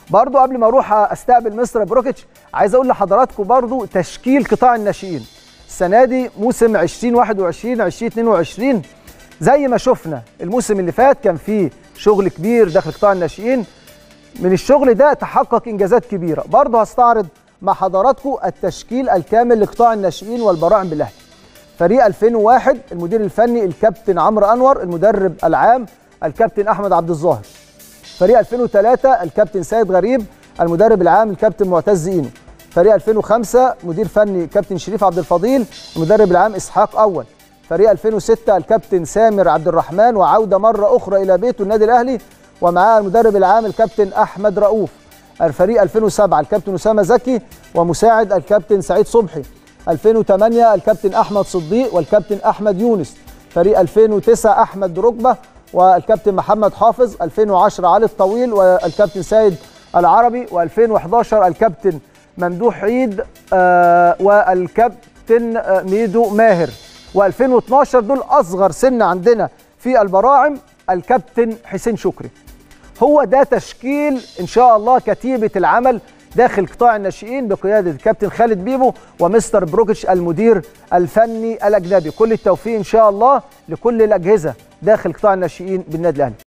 برضو قبل ما اروح استقبل مستر بروكيتش عايز اقول لحضراتكم برضو تشكيل قطاع الناشئين السنه دي موسم 2021 2022 زي ما شفنا الموسم اللي فات كان فيه شغل كبير داخل قطاع الناشئين من الشغل ده تحقق انجازات كبيره برضه هستعرض مع حضراتكم التشكيل الكامل لقطاع الناشئين والبراعم بالاهلي فريق 2001 المدير الفني الكابتن عمرو انور المدرب العام الكابتن احمد عبد الظاهر فريق 2003 الكابتن سيد غريب المدرب العام الكابتن معتز اينو فريق 2005 مدير فني كابتن شريف عبد الفضيل المدرب العام اسحاق اول فريق 2006 الكابتن سامر عبد الرحمن وعوده مره اخرى الى بيته النادي الاهلي ومعاه المدرب العام الكابتن احمد رؤوف الفريق 2007 الكابتن اسامه زكي ومساعد الكابتن سعيد صبحي 2008 الكابتن احمد صديق والكابتن احمد يونس فريق 2009 احمد ركبه والكابتن محمد حافظ 2010 علي الطويل والكابتن سيد العربي و2011 الكابتن ممدوح عيد آه والكابتن آه ميدو ماهر و2012 دول اصغر سن عندنا في البراعم الكابتن حسين شكري هو ده تشكيل ان شاء الله كتيبه العمل داخل قطاع الناشئين بقياده الكابتن خالد بيبو ومستر بروكيتش المدير الفني الاجنبي كل التوفيق ان شاء الله لكل الاجهزه داخل قطاع الناشئين بالنادي الاهلي